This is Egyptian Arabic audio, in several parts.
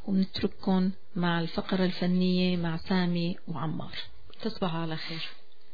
ونترككم مع الفقرة الفنية مع سامي وعمار تصبحوا على خير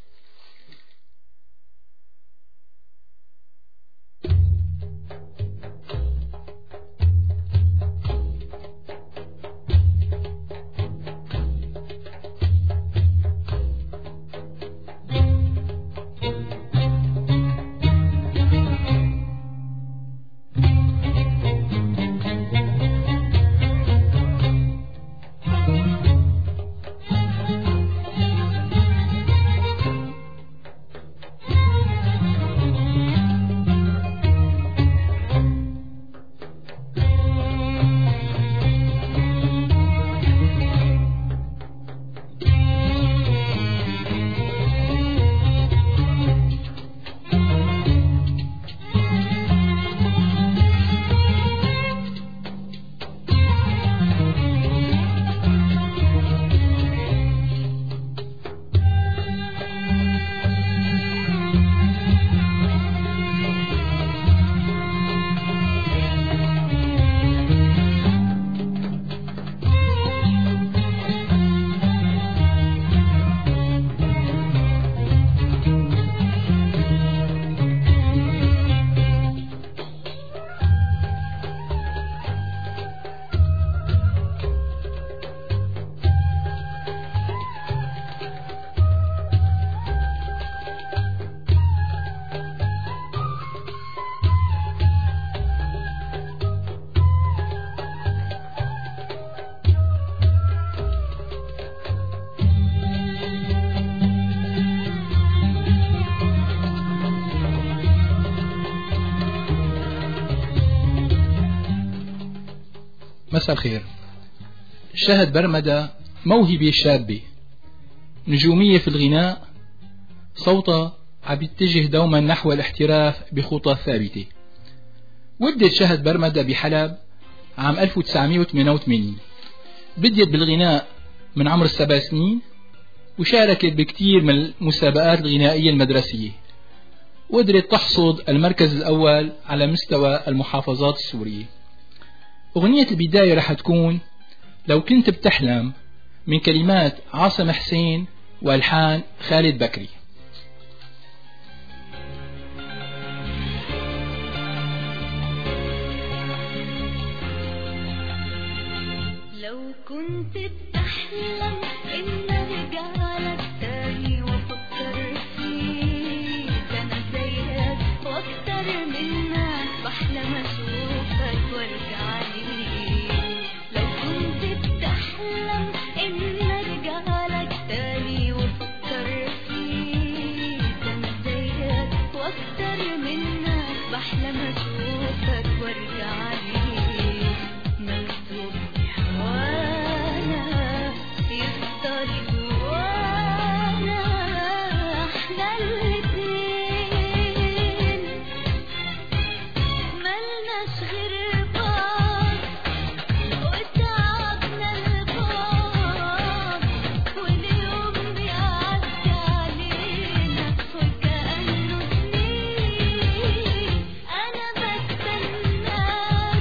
مساء الخير شهد برمدة موهبة شابة نجومية في الغناء صوتها عم يتجه دوما نحو الاحتراف بخطى ثابتة ولدت شهد برمدة بحلب عام 1988 بديت بالغناء من عمر السبع سنين وشاركت بكثير من المسابقات الغنائية المدرسية وقدرت تحصد المركز الأول على مستوى المحافظات السورية أغنية البداية رح تكون لو كنت بتحلم من كلمات عاصم حسين والحان خالد بكري لو كنت بتحلم إن أرجع لك تاني وأفكر فيك أنا زيك وأكتر منك بحلم أشوفك وأرجع ليك لو كنت بتحلم إن أرجع لك تاني وأفكر فيك أنا زيك وأكتر منك بحلم أشوفك وأرجع ليك مكتوب وانا يفضل جوانا احنا الاتنين ملناش غير بعض وتعبنا البعض واليوم بيعدي علينا وكأنه سنين أنا بستناك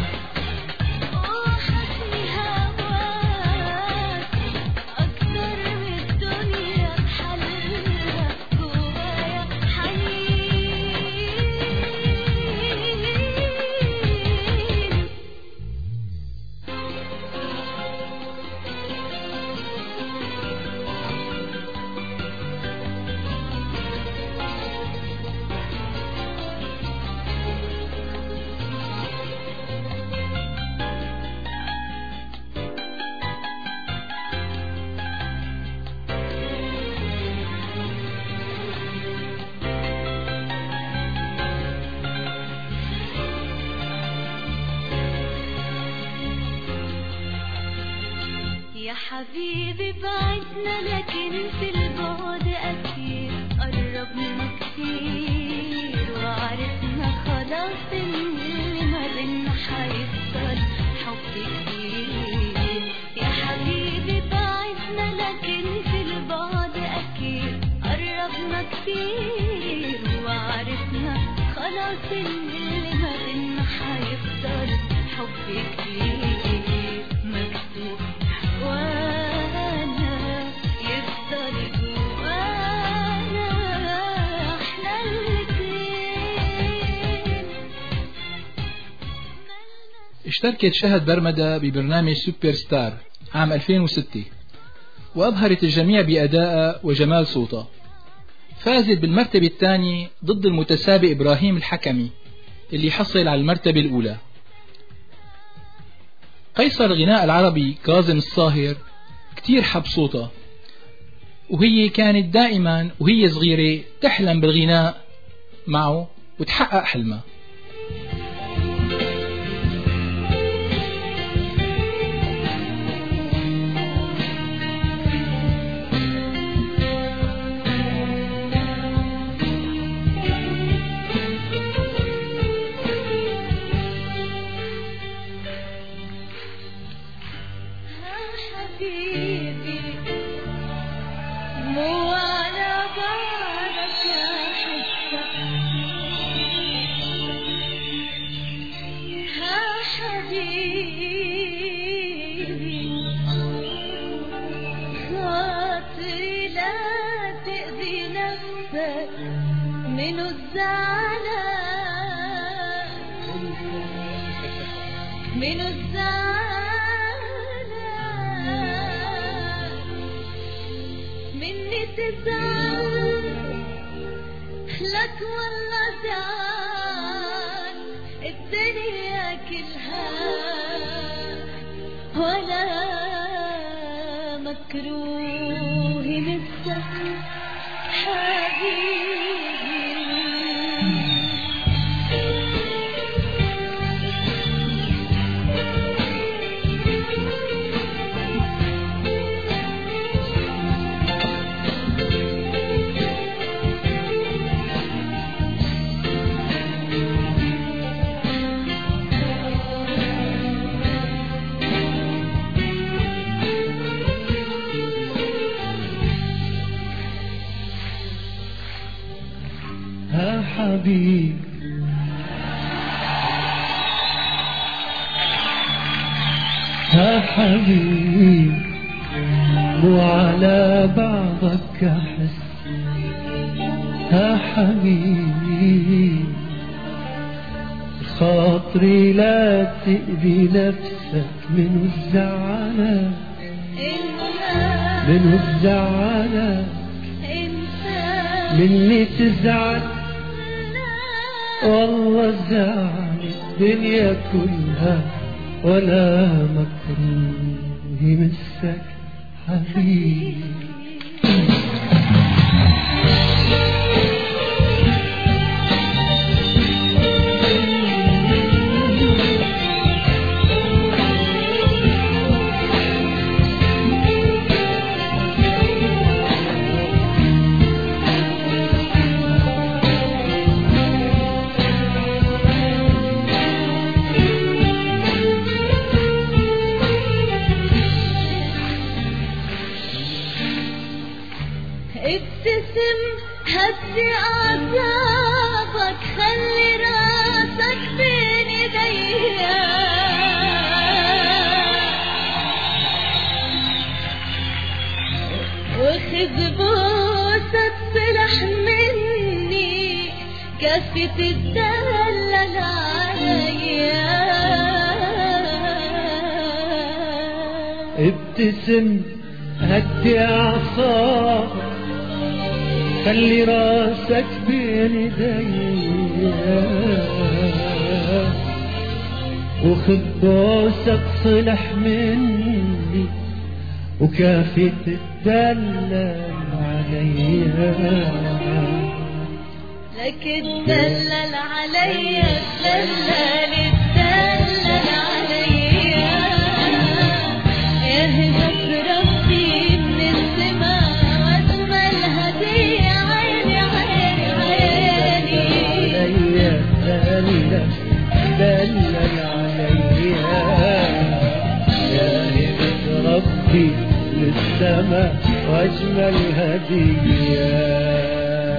وحشني هواك أكتر من الدنيا بحلها جوايا حنين يا حبيبي بعدنا لكن في البعد أكيد قربنا كتير وعرفنا خلاص إن اللي ما بينا حيفضل حب كتير يا حبيبي بعدنا لكن في البعد أكيد قربنا كتير وعرفنا خلاص إن اللي ما بينا حيفضل حب كتير مكتوب اشتركت شهد برمدة ببرنامج سوبر ستار عام 2006 وأبهرت الجميع بأدائها وجمال صوتها فازت بالمرتبة الثانية ضد المتسابق إبراهيم الحكمي اللي حصل على المرتبة الأولى قيصر الغناء العربي كاظم الصاهر كتير حب صوتها وهي كانت دائما وهي صغيرة تحلم بالغناء معه وتحقق حلمها حبيب ها حبيب وعلى بعضك أحس ها حبيب خاطري لا تأذي نفسك من الزعلان من الزعلان مني تزعل والله زعل الدنيا كلها ولا مكروه مسك حبيبي تتدلل عليا ابتسم هدي اعصابك خلي راسك بين ايديا وخذ بوسك صلح مني وكافي تتدلل عليا لك تدلل عليا تدلل تدلل عليا يا هبة ربي من السماء واجمل هدية عيني عيني عيني عليا دلل دلل عليا يا هبة ربي للسماء واجمل هديه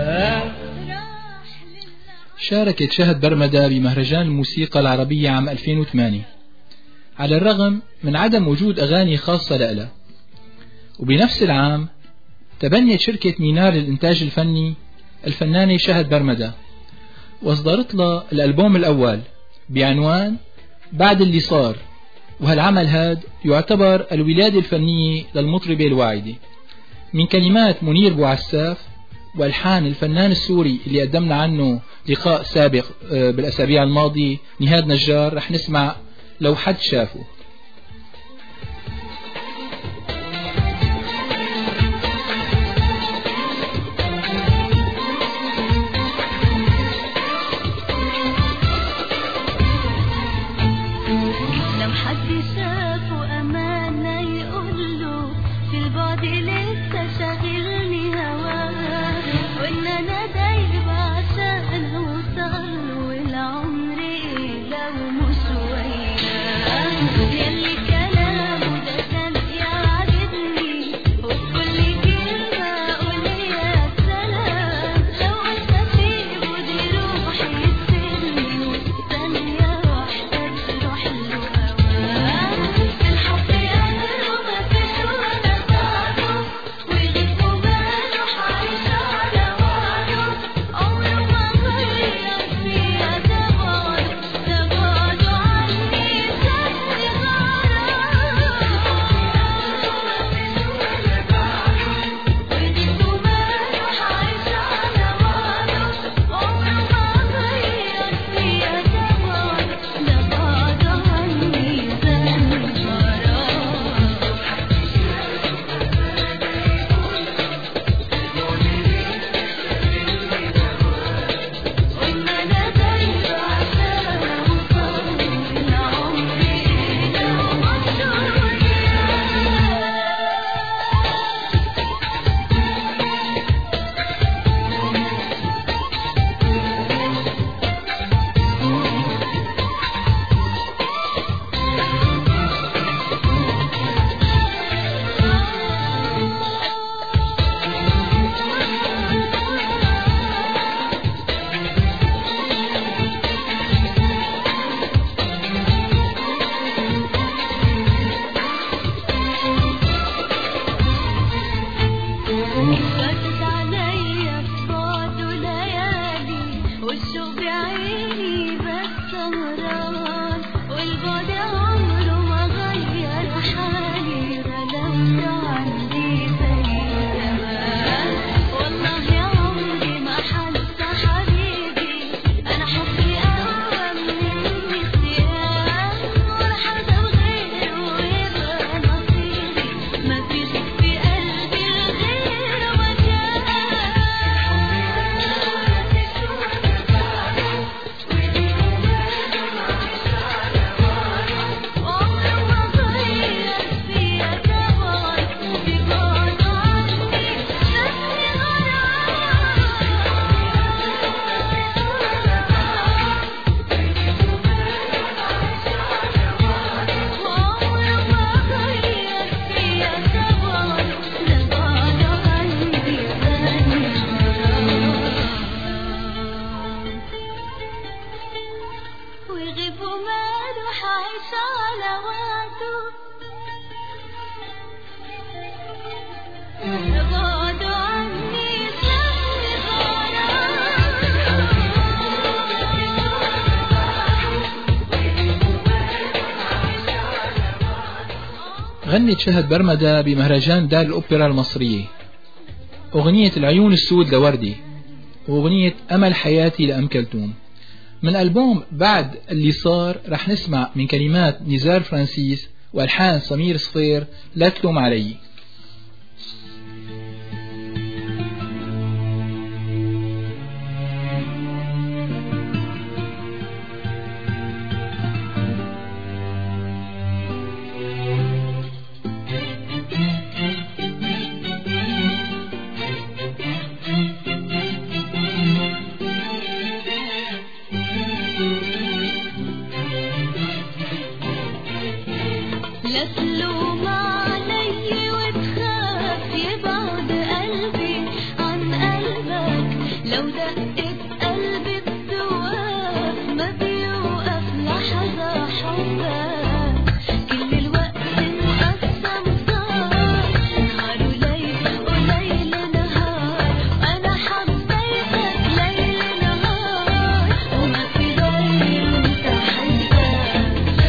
شاركت شهد برمدة بمهرجان الموسيقى العربية عام 2008 على الرغم من عدم وجود أغاني خاصة لها وبنفس العام تبنت شركة مينار للإنتاج الفني الفنانة شهد برمدة وأصدرت لها الألبوم الأول بعنوان بعد اللي صار وهالعمل هاد يعتبر الولادة الفنية للمطربة الواعدة من كلمات منير بوعساف والحان الفنان السوري اللي قدمنا عنه لقاء سابق آه، بالاسابيع الماضيه نهاد نجار رح نسمع لو حد شافه لو حد شافه أمانة يقوله في البعد لسه شاغلني هواه وإن أنا دايب عشان أوصل والعمر إيه لو مش وياه يلي كلامه ده كان يعجبني وكل كلمة أقول يا سلام لو أسيبه دي روحي تسيبني والثانية واحدة تروح له هواه الحب قدره مفيش ولا بعده ويغيب وباله عايش على وعده عمره ما غير فيها ده بعده ده بعده عني سابني ويغيب وباله عايش على وعده عمره ما غير فيها ده بعده ده بعده عني سابني وإن أنا دايب عشان أوصل العمر إلى مصر وياه فاتت عليا بعده ليالي والشوق بعيني بس سهران والبعد عمره ما غير حالي غلبت عندي زي زمان والله يا عمري ما حنسى حبيبي انا حبي اقوى من النسيان ولا حدا غيره يبقى نصيبي ما فيش في قلبي الغير عمره ما غير فيها طبعا بيبعد عني شافني غرام عمره ما غير فيها طبعا لبعد عني ثاني ويغيب وماله حعيش على وعده بعد عني سابني غنت شهد برمدة بمهرجان دار الأوبرا المصرية أغنية العيون السود لوردي وأغنية أمل حياتي لأم كلثوم من ألبوم بعد اللي صار رح نسمع من كلمات نزار فرانسيس وألحان سمير صفير لا تلوم علي لا تلوم علي وتخاف يبعد قلبي عن قلبك لو دقت قلبي الدواف ما بيوقف لحظة حبك كل الوقت مقسم صار نهار وليل وليل نهار أنا حبيتك ليل نهار وما في غير انت حبك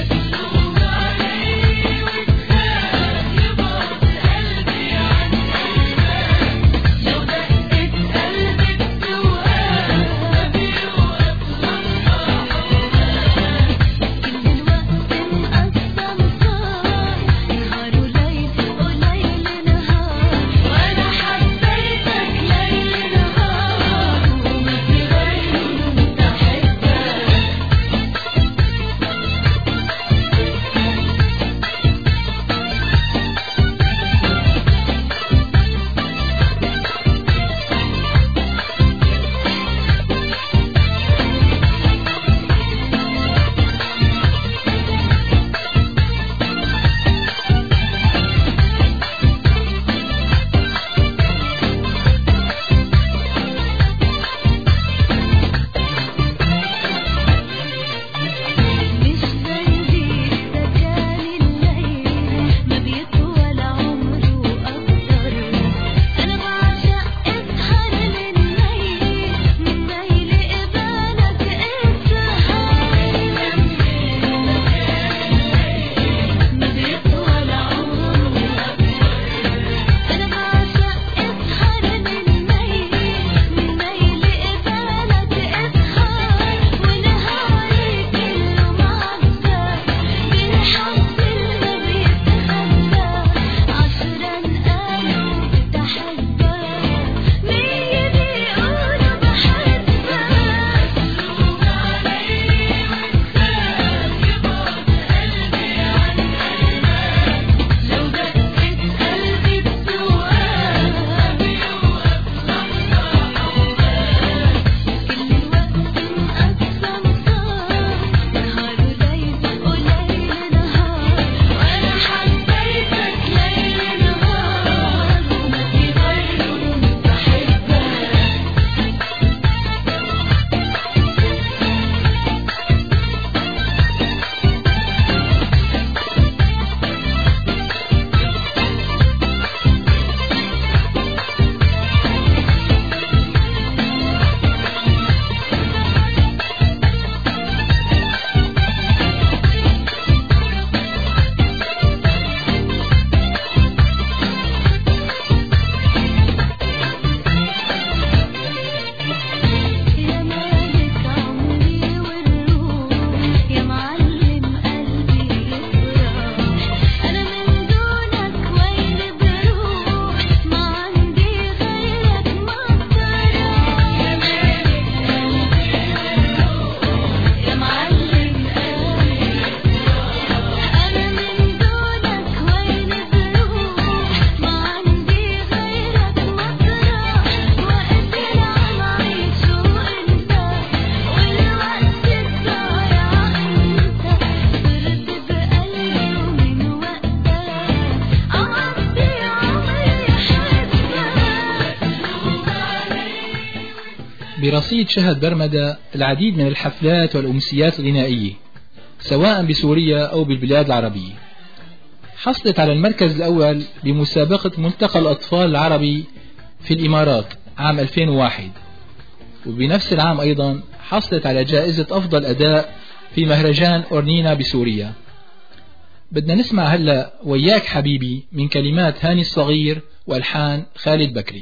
برصيد شهد برمدة العديد من الحفلات والأمسيات الغنائية سواء بسوريا أو بالبلاد العربية حصلت على المركز الأول بمسابقة ملتقى الأطفال العربي في الإمارات عام 2001 وبنفس العام أيضا حصلت على جائزة أفضل أداء في مهرجان أورنينا بسوريا بدنا نسمع هلا وياك حبيبي من كلمات هاني الصغير والحان خالد بكري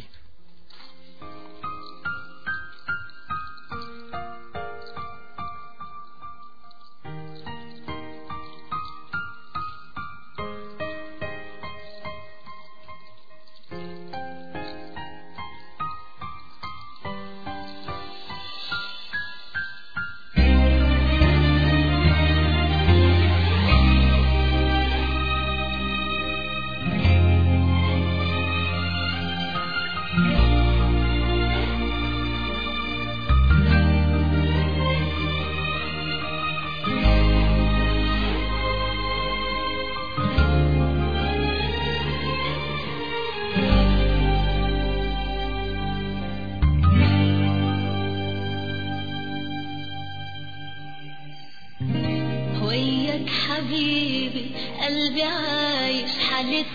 وياك حبيبي قلبي عايش حالة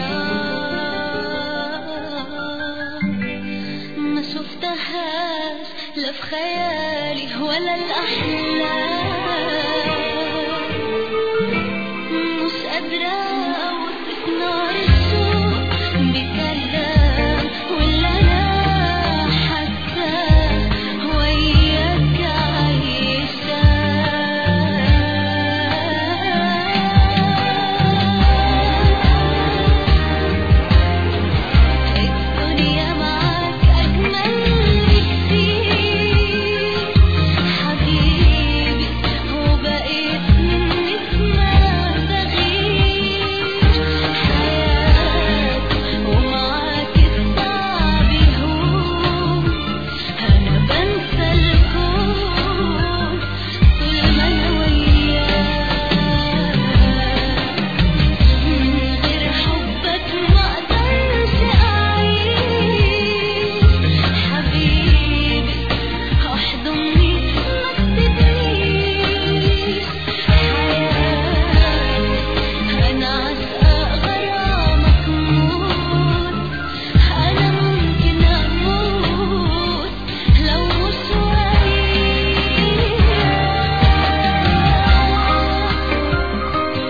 غرام ما شفتهاش لا في خيالي ولا الأحلام مش قادرة أوصف نار الشوق بكلام واللي أنا حاساه وياك عايشة الدنيا معاك أجمل بكتير حبيبي وبقيت نسمة تغيير حياتي ومعاك الصعب يهون أنا بنسى الكون طول ما أنا وياك من غير حبك ما أقدرش أعيش حبيبي احضني ما تسيبنيش حياتي أنا عاشقة غرامك موت أنا ممكن أموت لو مش وياك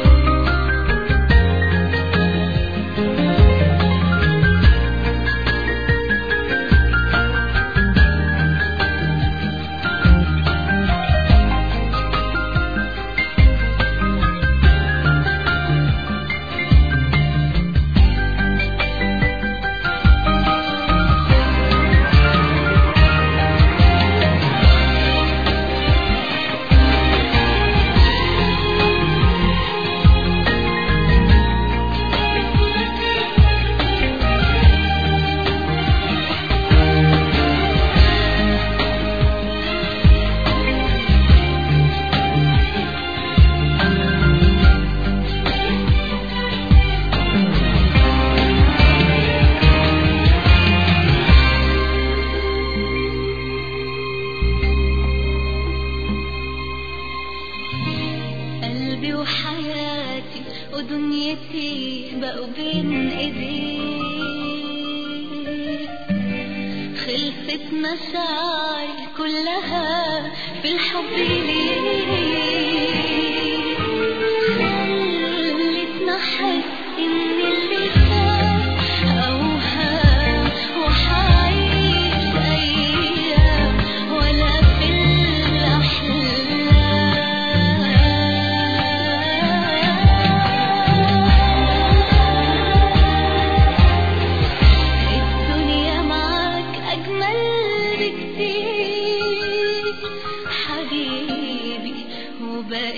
قلبي وحياتي ودنيتي بقوا بين ايديك خلصت مشاعري كلها في الحب ليك خلتني احس ان اللي فات اوهام وحعيش ايام ولا في الأحلام الدنيا معاك أجمل بكتير حبيبي وبقيت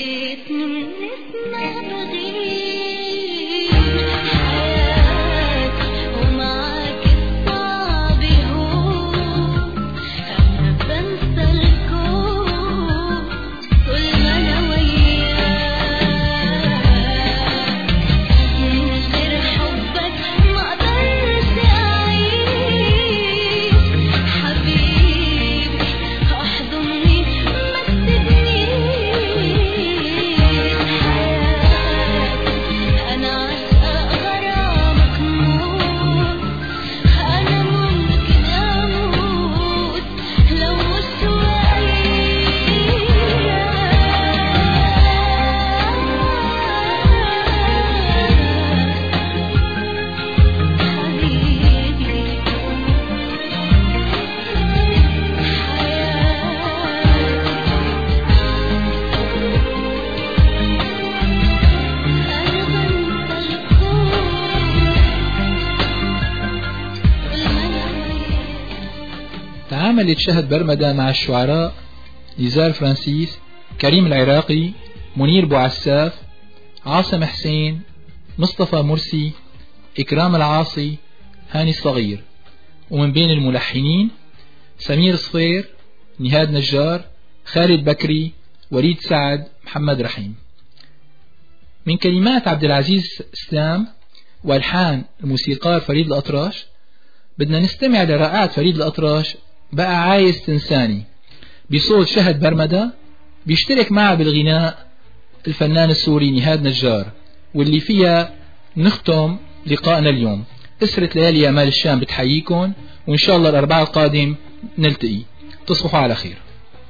عملت شهد برمدة مع الشعراء نزار فرانسيس كريم العراقي منير بوعساف عاصم حسين مصطفى مرسي إكرام العاصي هاني الصغير ومن بين الملحنين سمير صفير نهاد نجار خالد بكري وليد سعد محمد رحيم من كلمات عبد العزيز اسلام والحان الموسيقار فريد الاطراش بدنا نستمع لرائعة فريد الاطراش بقى عايز تنساني بصوت شهد برمدة بيشترك معه بالغناء الفنان السوري نهاد نجار واللي فيها نختم لقائنا اليوم أسرة ليالي يا مال الشام بتحييكم وإن شاء الله الأربعاء القادم نلتقي تصبحوا على خير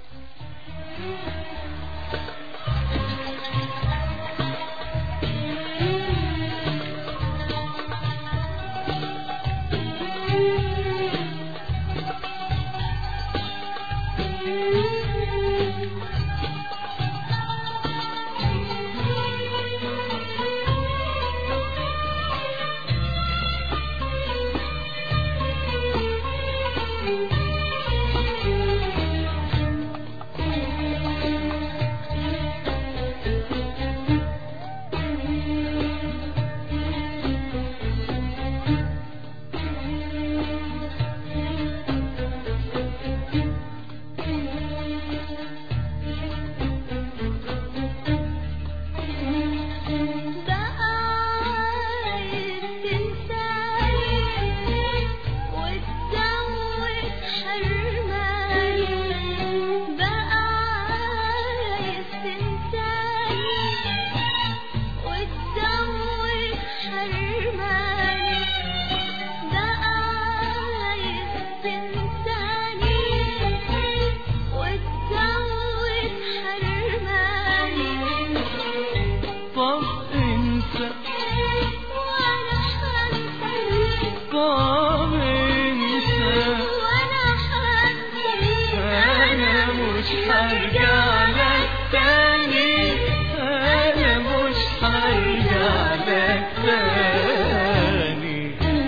طب انسى وانا حنسى طب انسى وانا حنسى انا مش هرجع لك تاني انا مش هرجع لك تاني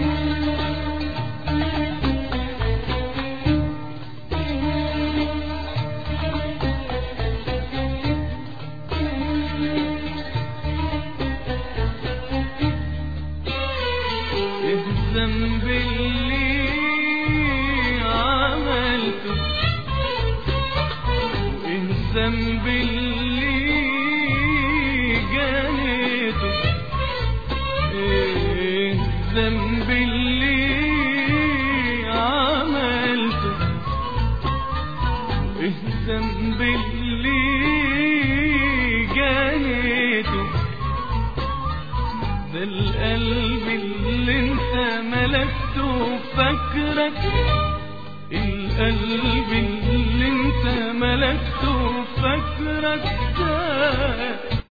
الذنب اللي عملته الذنب اللي جنيته الذنب اللي عملته الذنب اللي جنيته ده القلب اللي انت ملكته فاكرك القلب اللي انت ملكته فاكرك ده